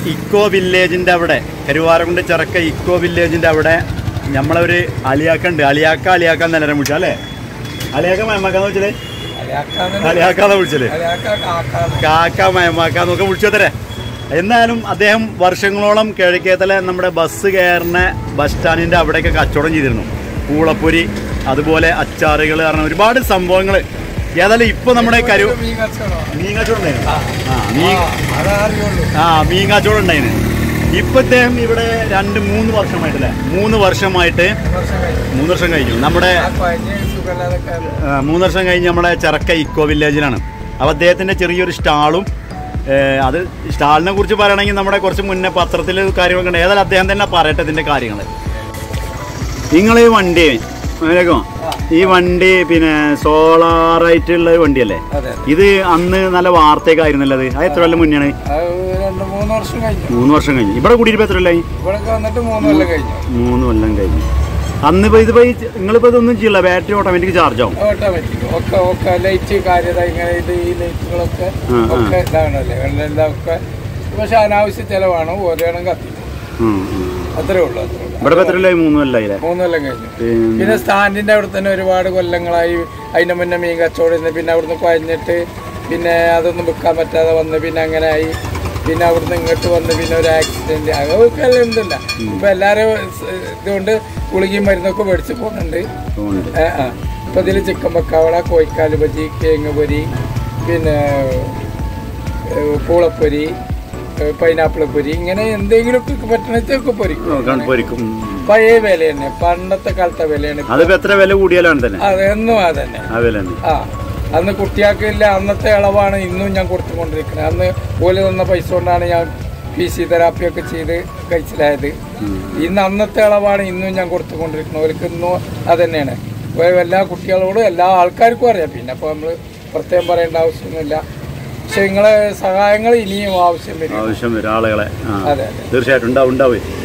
Eco വില്ലേജിന്റെ അവിടെ Karuvarakundu ചിറക്ക eco വില്ലേജിന്റെ അവിടെ നമ്മളൊരു അലിയാക്ക ഉണ്ട് അലിയാക്ക അലിയാക്ക എന്നല്ല വിളിച്ചു അല്ലേ അലിയാക്ക മയമാക്കാന്ന് വിളിച്ചത് അലിയാക്കാന്ന് വിളിച്ചത് കാക്ക മയമാക്കാന്നൊക്കെ വിളിച്ചു തരേ എന്നാലും അദ്ദേഹം വർഷങ്ങളോളം കിഴക്കേത്തല നമ്മുടെ ബസ് കയറുന്ന ബസ് സ്റ്റാൻഡിന്റെ അവിടെയൊക്കെ കച്ചവടം ചെയ്തിരുന്നു പൂളപ്പൊരി അതുപോലെ അച്ചാറുകൾ കാരണം ഒരുപാട് സംഭവങ്ങൾ ഏതായാലും ഇപ്പൊ നമ്മുടെ കരു മീൻ കച്ചവടം ഉണ്ടായിരുന്നു ആ മീൻ ആ മീൻ കച്ചവടം ഉണ്ടായിരുന്നു ഇപ്പൊ ഇദ്ദേഹം ഇവിടെ രണ്ട് മൂന്ന് വർഷമായിട്ടല്ലേ മൂന്ന് വർഷമായിട്ട് മൂന്ന് വർഷം കഴിഞ്ഞു നമ്മുടെ ആ, മൂന്ന് വർഷം കഴിഞ്ഞ് നമ്മുടെ ചെറക്ക ഇക്കോ വില്ലേജിലാണ് അപ്പോൾ അദ്ദേഹത്തിൻ്റെ ചെറിയൊരു സ്റ്റാളും ഏ, അത് സ്റ്റാളിനെ കുറിച്ച് പറയണമെങ്കിൽ നമ്മുടെ കുറച്ച് മുന്നേ പത്രത്തിൽ കാര്യങ്ങളൊക്കെ ഉണ്ട് ഏതായാലും അദ്ദേഹം തന്നെ പറയട്ടെ ഇതിൻ്റെ കാര്യങ്ങൾ നിങ്ങൾ ഈ വണ്ടി മനസ്സിലാക്കോ ഈ വണ്ടി പിന്നെ സോളാറായിട്ടുള്ള വണ്ടിയല്ലേ അതെ ഇത് അന്ന് നല്ല വാർത്തയൊക്കെ ആയിരുന്നല്ലോ അത് അത് എത്ര കൊല്ലം മുന്നെയാണ് അത് രണ്ട് മൂന്ന് വർഷം കഴിഞ്ഞു മൂന്ന് വർഷം കഴിഞ്ഞു ഇവിടെ കൂടിയിട്ട് എത്ര കൊല്ലായി ഇവിടെ വന്നിട്ട് മൂന്ന് കൊല്ലം കഴിഞ്ഞു മൂന്ന് കൊല്ലം കഴിഞ്ഞു അന്ന് ഇപ്പോൾ ഇതിപ്പോൾ നിങ്ങളിപ്പോൾ ഇതൊന്നും ചെയ്യില്ല ബാറ്ററി ഓട്ടോമാറ്റിക് ചാർജ് ആവും ഓട്ടോമാറ്റിക് ഒക്കെ ഒക്കെ ലൈറ്റ് കാര്യത ഇങ്ങനെ ഇത് ഈ ലൈറ്റുകളൊക്കെ ആ, ആ. ഒക്കെ ഇതാണല്ലേ വെള്ളം ഒക്കെ പക്ഷെ അനാവശ്യ ചെലവാണ് ഓരോണം കത്തിക്കും ഉം, ഉം. അത്രേ ഉള്ളൂ അത്രേ ഉള്ളൂ ഇവിടെ ഇപ്പോൾ എത്ര കൊല്ലായി മൂന്ന് കൊല്ലായി അല്ലേ മൂന്ന് കൊല്ലം കഴിഞ്ഞു പിന്നെ പിന്നെ സ്റ്റാൻഡിന്റെ അവിടെ തന്നെ ഒരുപാട് കൊല്ലങ്ങളായി അതിന്റെ മുന്നേ മീൻ കച്ചവടം ഇരുന്ന് പിന്നെ അവിടുന്ന് കുഴഞ്ഞിട്ട് പിന്നെ അതൊന്നും വിൽക്കാൻ പറ്റാതെ വന്ന് പിന്നെ അങ്ങനെ ആയി പിന്നെ അവിടുന്ന് ഇങ്ങോട്ട് വന്ന് പിന്നെ ഒരു ആക്സിഡന്റ് അതൊക്കെ എല്ലാം ഉണ്ടല്ല ഇപ്പൊ എല്ലാരും സ് ഇതുകൊണ്ട് ഗുളികയും മരുന്നൊക്കെ മേടിച്ച് പോകുന്നുണ്ട് ഉണ്ട് ഏ, ആ ഇപ്പൊ ഇതിൽ ചിക്കൻ പക്കാവട കോഴിക്കാല് ബജി കേങ്ങ് പൊരി പിന്നെ ഏ, പൂളപ്പൊരി ഏ, പൈനാപ്പിൾ പൊരി ഇങ്ങനെ എന്തെങ്കിലുമൊക്കെ പറ്റണൊക്കെ പൊരിക്കും പൊരിക്കും ഉം. പഴയ വില തന്നെ പണ്ടത്തെ കാലത്തെ വിലയാണ് ഇപ്പൊ. അതിപ്പോ എത്ര വില കൂടിയാലാണ് തന്നെ അതെന്നും അത് തന്നെ ആ വില തന്നെ ആ അന്ന് കുട്ടിയാക്കില്ല അന്നത്തെ ഇളവാണ് ഇന്നും ഞാൻ കൊടുത്തുകൊണ്ടിരിക്കുന്നത് അന്ന് ഓല് തന്ന പൈസ കൊണ്ടാണ് ഞാൻ പി സി തെറാപ്പിയൊക്കെ ചെയ്ത് കഴിച്ചിലായത് ഇന്ന് അന്നത്തെ ഇളവാണ് ഇന്നും ഞാൻ കൊടുത്തുകൊണ്ടിരിക്കുന്നത് ഓർക്ക് ഇന്നും അത് തന്നെയാണ് ഇപ്പൊ എല്ലാ കുട്ടികളോടും എല്ലാ ആൾക്കാർക്കും അറിയാം പിന്നെ അപ്പോൾ നമ്മൾ പ്രത്യേകം പറയേണ്ട ആവശ്യമൊന്നുമില്ല പക്ഷെ നിങ്ങളെ സഹായങ്ങൾ ഇനിയും ആവശ്യം വരും ആവശ്യം വരും ആളുകളെ ആ അതെ അതെ തീർച്ചയായിട്ടും ഉണ്ടാവും ഉണ്ടാവും